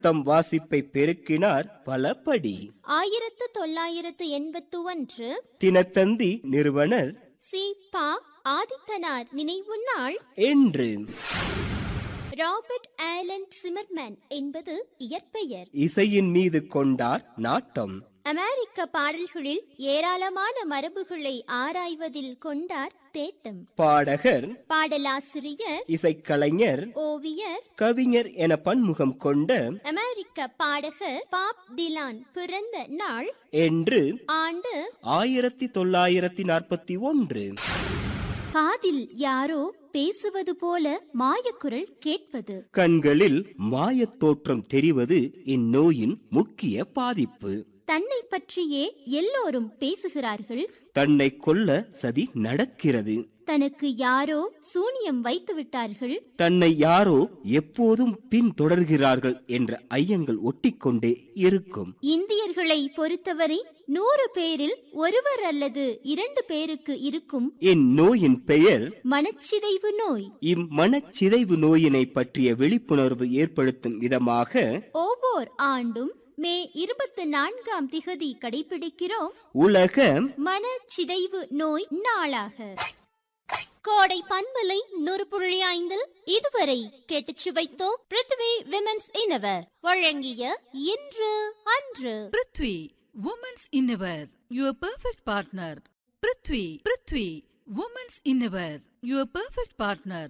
தம் வாசிப்பை பெருக்கினார் பலபடி ஆயிரத்து தொள்ளாயிரத்து எண்பத்து ஒன்று தினத்தந்தி நிறுவனர் சி பா ஆதித்தனார் நினைவு நாள் என்று ராபர்ட் ஆலன் சிமர்மேன் என்பது இயற்பெயர் இசையின் மீது கொண்டார் நாட்டம் அமெரிக்க பாடல்களில் ஏராளமான மரபுகளை ஆராய்வதில் கொண்டார் தேட்டம் பாடகர் பாடலாசிரியர் இசைக்கலைஞர் ஓவியர் கவிஞர் என பன்முகம் கொண்ட அமெரிக்க பாடகர் பாப் டிலான் பிறந்த நாள் என்று ஆண்டு ஆயிரத்தி தொள்ளாயிரத்தி நாற்பத்தி ஒன்று காதில் யாரோ பேசுவது போல மாயக்குரல் கேட்பது கண்களில் மாயத் தோற்றம் தெரிவது இந்நோயின் முக்கிய பாதிப்பு தன்னை பற்றியே எல்லோரும் பேசுகிறார்கள் தன்னை கொல்ல சதி நடக்கிறது தனக்கு யாரோ சூனியம் வைத்து விட்டார்கள் தன்னை யாரோ எப்போதும் பின்தொடர்கிறார்கள் என்ற ஐயங்கள் ஒட்டிக்கொண்டே இருக்கும் இந்தியர்களை பொறுத்தவரை நூறு பேரில் ஒருவர் அல்லது இரண்டு பேருக்கு இருக்கும் இந்நோயின் பெயர் மனச்சிதைவு நோய் இம்மனச்சிதைவு நோயினை பற்றிய விழிப்புணர்வு ஏற்படுத்தும் விதமாக ஒவ்வொரு ஆண்டும் மே இருபத்தி நான்காம் திகதி கடைபிடிக்கிறோம் உலக மனச்சிதைவு நோய் நாளாக கோடை பண்பலை நூறு புள்ளி ஐந்தில் இதுவரை கேட்டுச் சுவைத்தோம் பிருத்வி விமென்ஸ் இனவர் வழங்கிய இன்று அன்று prithvi women's innerwear your perfect partner prithvi prithvi women's innerwear your perfect partner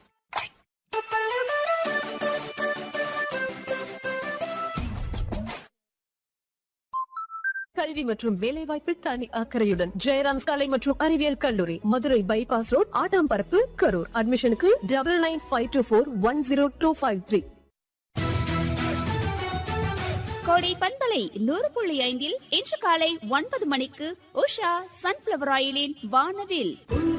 கல்வி மற்றும் வேலைவாய்ப்பில் தனி அக்கறையுடன் ஜெயராம்ஸ் கலை மற்றும் அறிவியல் கல்லூரி மதுரை பைபாஸ் ரோட் ஆட்டாம்பரப்பு கரூர் அட்மிஷனுக்கு double nine five two four one zero two five three கோடை பண்பலை நூறு புள்ளி ஐந்தில் இன்று காலை ஒன்பது மணிக்கு உஷா சன்ஃபிளவர் ஆயிலின் வானவில்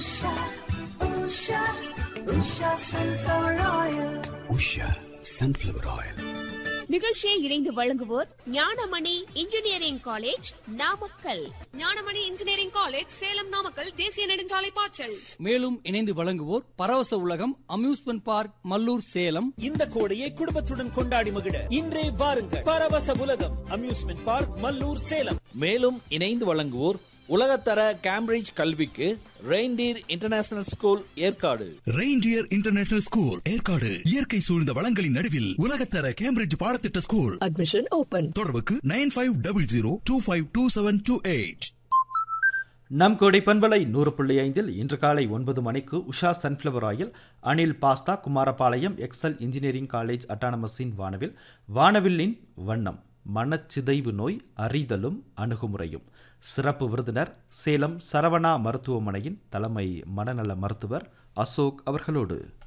உஷா சன்ஃப்ளவர் ஆயில் நிகழ்ச்சியை இணைந்து வழங்குவோர் Gnanamani engineering college Namakkal Gnanamani engineering college Salem Namakkal தேசிய நெடுஞ்சாலை பாய்ச்சல் மேலும் இணைந்து வழங்குவோர் பரவச உலகம் அம்யூஸ்மெண்ட் பார்க் மல்லூர் சேலம் இந்த கோடையை குடும்பத்துடன் கொண்டாடி மகிழ இன்றே வாருங்கள் பரவச உலகம் அம்யூஸ்மெண்ட் பார்க் மல்லூர் சேலம் மேலும் இணைந்து வழங்குவோர் உலகத்தர கேம்பிரிட்ஜ் கல்விக்கு reindeer international school Yercaud reindeer international school Yercaud இயற்கை சூழ்ந்த வளங்களின் நடுவில் உலகத்தர கேம்பிரிட்ஜ் பாடத்திட்ட ஸ்கூல் அட்மிஷன் ஓபன் தொடர்புக்கு nine five double zero two five two seven two eight நம் கோடை பண்பலை நூறு புள்ளி ஐந்தில் இன்று காலை ஒன்பது மணிக்கு Usha sunflower oil Anil pasta Kumarapalayam Excel engineering college அட்டானமஸின் வானவில் வானவில்லின் வண்ணம் மனச்சிதைவு நோய் அறிதலும் அணுகுமுறையும் சிறப்பு விருந்தினர் சேலம் சரவணா மருத்துவமனையின் தலைமை மனநல மருத்துவர் அசோக் அவர்களோடு